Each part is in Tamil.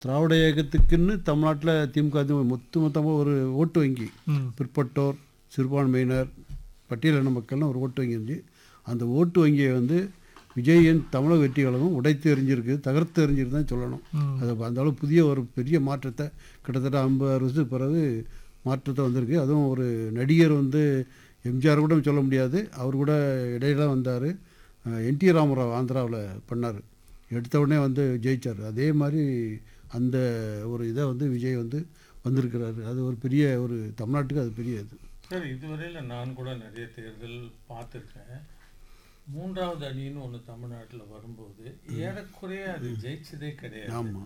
திராவிட இயக்கத்துக்குன்னு தமிழ்நாட்டில் திமுக அதிமுக மொத்த மொத்தமாக ஒரு ஓட்டு வங்கி ம் பிற்பட்டோர் சிறுபான்மையினர் பட்டியலின மக்கள்னு ஒரு ஓட்டு வங்கி இருந்துச்சு அந்த ஓட்டு வங்கியை வந்து விஜயின் தமிழக வெற்றி கழகம் உடைத்து எறிஞ்சிருக்கு தகர்த்து எறிஞ்சிருக்கு தான் சொல்லணும் ம். அது அந்த அளவு புதிய ஒரு பெரிய மாற்றத்தை கிட்டத்தட்ட ஐம்பது வருஷத்துக்கு பிறகு மாற்றத்தை வந்திருக்கு அதுவும் ஒரு நடிகர் வந்து எம்ஜிஆர் கூட சொல்ல முடியாது அவர் கூட இடையில வந்தார் என்டி ராமராவ் ஆந்திராவில் பண்ணார் எடுத்த உடனே வந்து ஜெயிச்சார் அதே மாதிரி அந்த ஒரு இதை வந்து விஜய் வந்து வந்திருக்கிறாரு அது ஒரு பெரிய ஒரு தமிழ்நாட்டுக்கு அது பெரிய இது சார் இதுவரையில் நான் கூட நிறைய தேர்தல் பார்த்துருக்கேன் மூன்றாவது அணின்னு ஒன்று தமிழ்நாட்டில் வரும்போது ஏறக்குறைய அது ஜெயிச்சதே கிடையாது ஆமாம்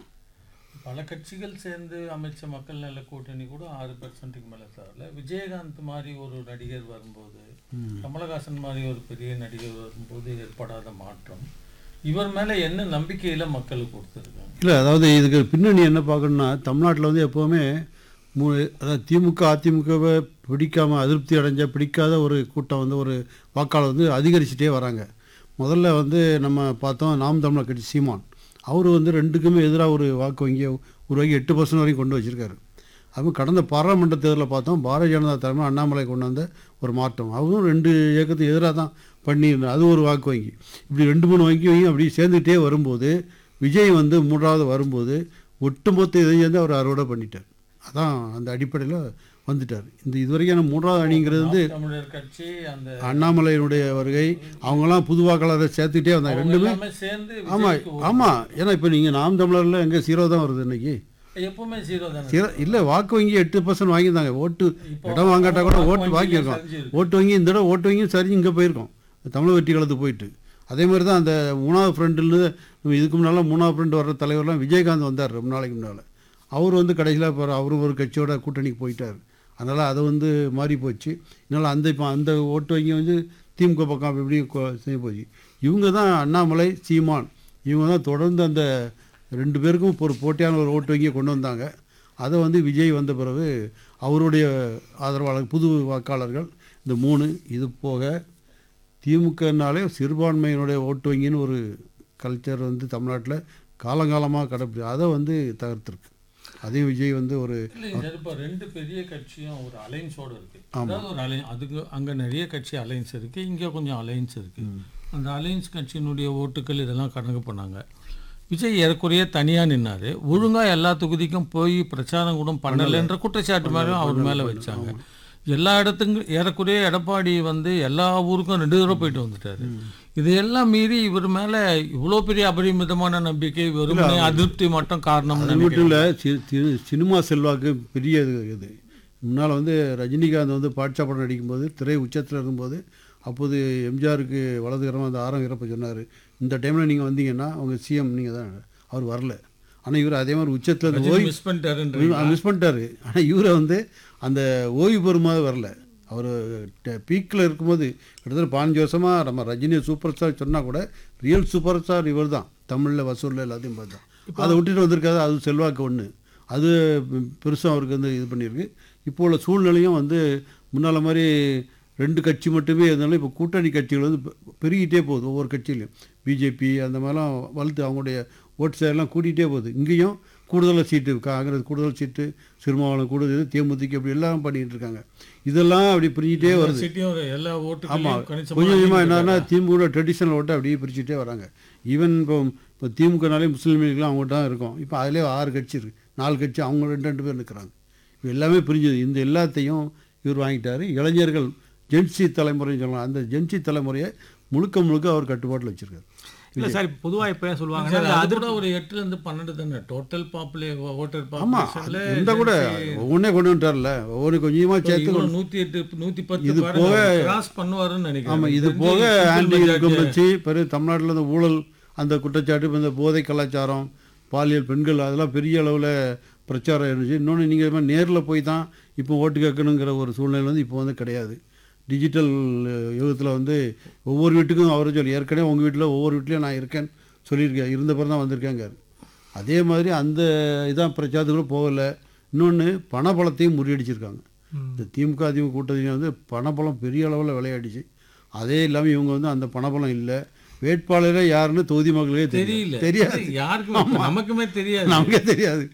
பல கட்சிகள் சேர்ந்து அமைச்ச மக்கள் நல கூட்டணி கூட ஆறு பெர்சன்ட்டுக்கு மேலே தரல விஜயகாந்த் மாதிரி ஒரு நடிகர் வரும்போது கமலஹாசன் மாதிரி ஒரு பெரிய நடிகர் வரும்போது ஏற்படாத மாற்றம் இவர் மேலே என்ன நம்பிக்கையில் மக்களுக்கு கொடுத்துருக்காங்க இல்லை அதாவது இதுக்கு பின்னணி என்ன பார்க்கணுன்னா தமிழ்நாட்டில் வந்து எப்போவுமே மூ அதாவது திமுக அதிமுகவை பிடிக்காம அதிருப்தி அடைஞ்ச பிடிக்காத ஒரு கூட்டம் வந்து ஒரு வாக்காளர் வந்து அதிகரிச்சுட்டே வராங்க முதல்ல வந்து நம்ம பார்த்தோம் நாம் தமிழர் கட்சி சீமான் அவர் வந்து ரெண்டுக்குமே எதிராக ஒரு வாக்கு வங்கியை உருவாக்கி எட்டு பர்சன்ட் வரைக்கும் கொண்டு வச்சிருக்காரு அதுவும் கடந்த பாராளுமன்ற தேர்தலில் பார்த்தோம் பாரதிய ஜனதா தலைமை அண்ணாமலை கொண்டு வந்த ஒரு மாற்றம் அவரும் ரெண்டு இயக்கத்துக்கு எதிராக தான் பண்ணியிருந்தார் அது ஒரு வாக்கு வங்கி இப்படி ரெண்டு மூணு வங்கி வங்கி அப்படி சேர்ந்துக்கிட்டே வரும்போது விஜய் வந்து மூன்றாவது வரும்போது ஒட்டுமொத்த இதையும் சேர்ந்து அவர் அறுவடை பண்ணிட்டார் அதான் அந்த அடிப்படையில் வந்துட்டார் இந்த இதுவரைக்கும் நான் மூன்றாவது அணிங்கிறது வந்து நாம் தமிழர் கட்சி அந்த அண்ணாமலையினுடைய வருகை அவங்களாம் புது வாக்காளரை சேர்த்துக்கிட்டே வந்தாங்க அவங்க ரெண்டுமே எல்லாமே சேர்ந்து ஆமாம் விஜய்க்கு ஒரு- ஆமாம் ஏன்னா இப்போ நீங்கள் நாம் தமிழரில் எங்கே ஜீரோ தான் வருது இன்னைக்கு எப்பவுமே ஜீரோ தானே சில இல்லை வாக்கு வங்கி எட்டு பர்சன்ட் வாங்கியிருந்தாங்க ஓட்டு இப்போ இடம் வாங்காட்டா கூட வாக்கு ஓட்டு வங்கியில வாங்கியிருக்கோம் சரிஞ்சிருக்கு. ஓட்டு வங்கி இந்த தடவை ஓட்டு வங்கியும் சரி இங்கே போயிருக்கோம் தமிழ் வெற்றி காலத்து போயிட்டு அதே மாதிரி தான் அந்த மூணாவது ஃப்ரெண்டில் நம்ம இதுக்கு முன்னால் மூணாவது ஃப்ரெண்ட் வர்ற தலைவர்லாம் விஜயகாந்த் வந்தார் ரொம்ப நாளைக்கு முன்னால் அவர் வந்து கடைசியில் இப்போ அவரும் ஒரு கட்சியோட கூட்டணிக்கு போயிட்டார் அதனால் அது வந்து மாறி போச்சு இதனால் அந்த இப்போ அந்த ஓட்டு வங்கி வந்து திமுக பக்கம் அப்படி இப்படி கொ- செய்ய போச்சு இவங்க தான் அண்ணாமலை சீமான் இவங்க தான் தொடர்ந்து அந்த ரெண்டு பேருக்கும் இப்போ ஒரு போட்டியான ஒரு ஓட்டு வங்கியை கொண்டு வந்தாங்க அதை வந்து விஜய் வந்த பிறகு அவருடைய ஆதரவாளர் புது வாக்காளர்கள் இந்த மூணு இது போக திமுகனாலே சிறுபான்மையினுடைய ஓட்டு வங்கின்னு ஒரு கல்ச்சர் வந்து தமிழ்நாட்டில் காலங்காலமாக கடைப்பிடி அதை வந்து தகர்த்துருக்கு அதையும் விஜய் வந்து ஒரு இல்லைங்க சார் இப்போ ரெண்டு பெரிய கட்சியும் ஒரு அலைன்ஸோட இருக்கு அதாவது ஒரு அலை அதுக்கு அங்கே நிறைய கட்சி அலைன்ஸ் இருக்கு இங்கே கொஞ்சம் அலைன்ஸ் இருக்கு அந்த அலைன்ஸ் கட்சியினுடைய ஓட்டுகள் இதெல்லாம் கணக்கு பண்ணாங்க விஜய் ஏறக்குறைய தனியாக நின்னாரு ஒழுங்கா எல்லா தொகுதிக்கும் போய் பிரச்சாரம் கூட பண்ணலைன்ற குற்றச்சாட்டு மேலும் அவர் மேலே வச்சாங்க எல்லா இடத்துக்கும் ஏறக்குறைய எடப்பாடி வந்து எல்லா ஊருக்கும் ரெண்டு தடவை போயிட்டு வந்துட்டாரு இதையெல்லாம் மீறி இவர் மேலே இவ்வளோ பெரிய அபரிமிதமான நம்பிக்கை வெறுமனே அதிருப்தி மட்டும் காரணம்னு அது மட்டும் இல்லை சி- சி- சினிமா செல்வாக்கு பெரிய இது இது முன்னால் வந்து ரஜினிகாந்த் வந்து பாட்சா படம் நடிக்கும்போது திரை உச்சத்தில் இருக்கும்போது அப்போது எம்ஜிஆருக்கு வலதுகரமாக அந்த ஆரம் இறப்ப சொன்னார் இந்த டைமில் நீங்கள் வந்தீங்கன்னா அவங்க சிஎம் நீங்கள் தான் அவர் வரல ஆனால் இவர் அதே மாதிரி உச்சத்தில் இருந்து ஓய்வு மிஸ் பண்ணிட்டாருன்ற மிஸ் பண்ணிட்டாரு ஆனால் இவரை வந்து அந்த ஓய்வு பெறுமாவது வரல அவர் பீக்கில் இருக்கும்போது கிட்டத்தட்ட பாஞ்சு வருஷமாக நம்ம ரஜினி சூப்பர் ஸ்டார் சொன்னால் கூட ரியல் சூப்பர் ஸ்டார் இவர் தான் தமிழில் வசூலில் எல்லாத்தையும் பார்த்தா அதை விட்டுட்டு வந்திருக்காது அது செல்வாக்கு ஒன்று அது பெருசாக அவருக்கு வந்து இது பண்ணியிருக்கு இப்போ உள்ள சூழ்நிலையும் வந்து முன்னால் மாதிரி ரெண்டு கட்சி மட்டுமே இருந்தாலும் இப்போ கூட்டணி கட்சிகள் வந்து பெ- பெருகிட்டே போகுது ஒவ்வொரு கட்சியிலையும் பிஜேபி அந்த மாதிரிலாம் வளர்த்து அவங்களுடைய ஓட்டு சேரெல்லாம் கூட்டிகிட்டே போகுது இங்கேயும் கூடுதலாக சீட்டு காங்கிரஸ் கூடுதல் சீட்டு சிறுமாவளம் கூடுதல் தேமுதிக அப்படி எல்லாம் பண்ணிகிட்டு இருக்காங்க இதெல்லாம் அப்படி பிரிஞ்சிட்டே வருது சிட்டியும் ஒரு எல்லா ஆமாம் ஓட்டுகளையும் கொஞ்சம் கொஞ்சமாக என்னன்னா திமுக ட்ரெடிஷனல் ஓட்டை அப்படியே பிரிச்சுட்டே வராங்க ஈவன் இப்போ இப்போ திமுகனாலே முஸ்லீம் லீக்லாம் அவங்ககிட்ட தான் இருக்கும் இப்போ அதிலே ஆறு கட்சி இருக்குது நாலு கட்சி அவங்க ரெண்டு ரெண்டு பேர் நிற்கிறாங்க இப்போ எல்லாமே பிரிஞ்சது இந்த எல்லாத்தையும் இவர் வாங்கிட்டாரு இளைஞர்கள் ஜென்சி தலைமுறைன்னு சொல்லலாம் அந்த ஜென்சி தலைமுறையை முழுக்க முழுக்க அவர் கட்டுப்பாட்டில் வச்சுருக்காரு இல்லை சார் இப்போ பொதுவாக இப்போ ஏன் சொல்லுவாங்கன்னா சார், இந்த அது அதிர் கூட ஒரு எட்டுல இருந்து பன்னெண்டு தானே டோட்டல் பாப்புலே ஓட்டர் ஆமாம் பாப்புலேஷன்ல இந்த கூட ஒவ்வொன்றே கொண்டு வந்துட்டார்ல ஒவ்வொரு கொஞ்சமாக சேர்த்து கொண்டு- நூத்தி எட்டு நூத்தி பத்து இது பாருங்க, போக- கிராஸ் பண்ணுவாருன்னு நினைக்கிறேன் ஆமாம் இது எனக்கு போக தெரிஞ்சு ஆன்டி simple இன்கம் majority- வச்சு பிறகு தமிழ்நாட்டில் இந்த ஊழல் அந்த குற்றச்சாட்டு இப்ப இந்த போதை கலாச்சாரம் பாலியல் பெண்கள் அதெல்லாம் பெரிய அளவில் பிரச்சாரம் இருந்துச்சு இன்னொன்று நீங்கள் நேரில் போய் தான் இப்போ ஓட்டு கேட்கணுங்கிற ஒரு சூழ்நிலை வந்து இப்போ வந்து கிடையாது டிஜிட்டல் யுகத்தில் வந்து ஒவ்வொரு வீட்டுக்கும் அவர் சொல்லி ஏற்கனவே உங்கள் வீட்டில் ஒவ்வொரு வீட்லேயும் நான் இருக்கேன் சொல்லியிருக்கேன் இருந்த பிறகு தான் வந்திருக்கேங்க அதே மாதிரி அந்த இதான் பிரச்சாரத்துக்குள்ள போகலை இன்னொன்று பணபலத்தையும் முறியடிச்சிருக்காங்க இந்த திமுக அதிமுக கூட்டத்தில் வந்து பணபலம் பெரிய அளவில் விளையாடிச்சு அதே இல்லாமல் இவங்க வந்து அந்த பணபலம் இல்லை வேட்பாளரே யாருன்னு தொகுதி மக்களுக்கே தெரியல தெரியாது யாருக்குமே நமக்குமே தெரியாது நமக்கே தெரியாது